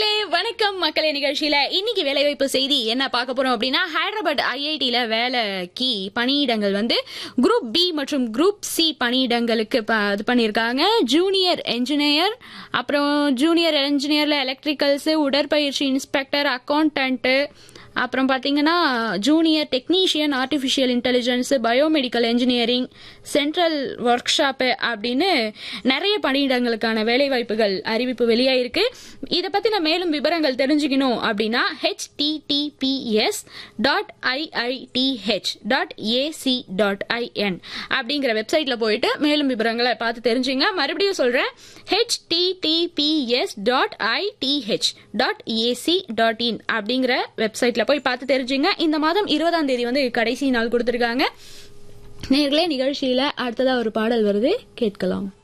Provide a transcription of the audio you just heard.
நேர்களே வணக்கம் மக்களே நிகழ்ச்சியில இன்னைக்கு வேலைவாய்ப்பு செய்தி என்ன பார்க்க போறோம் அப்படின்னா ஹைதராபாத் ஐஐடியில வேலைக்கு பணியிடங்கள் வந்து குரூப் பி மற்றும் குரூப் சி பணியிடங்களுக்கு ப- இது பண்ணியிருக்காங்க ஜூனியர் என்ஜினியர் அப்புறம் ஜூனியர் என்ஜினியர்ல எலக்ட்ரிக்கல்ஸ் உடற்பயிற்சி இன்ஸ்பெக்டர் அக்கௌண்டன்ட்டு அப்புறம் பார்த்தீங்கன்னா junior technician artificial intelligence biomedical engineering central workshop அப்படின்னு நிறைய பணியிடங்களுக்கான வேலைவாய்ப்புகள் அறிவிப்பு வெளியாயிருக்கு இதை பற்றின மேலும் விவரங்கள் தெரிஞ்சுக்கணும் அப்படின்னா HTTPS dot IITH dot AC dot IN அப்படிங்கிற வெப்சைட்டில் போயிட்டு மேலும் விவரங்களை பார்த்து தெரிஞ்சுங்க மறுபடியும் சொல்கிறேன் HTTPS dot ITH dot AC dot IN அப்படிங்கிற வெப்சைட்டில் போய் பார்த்து தெரிஞ்சுங்க இந்த மாதம் இருபதாம் தேதி வந்து கடைசி நாள் கொடுத்துருக்காங்க நேர்களே நிகழ்ச்சியில் அடுத்ததாக ஒரு பாடல் வருது கேட்கலாம்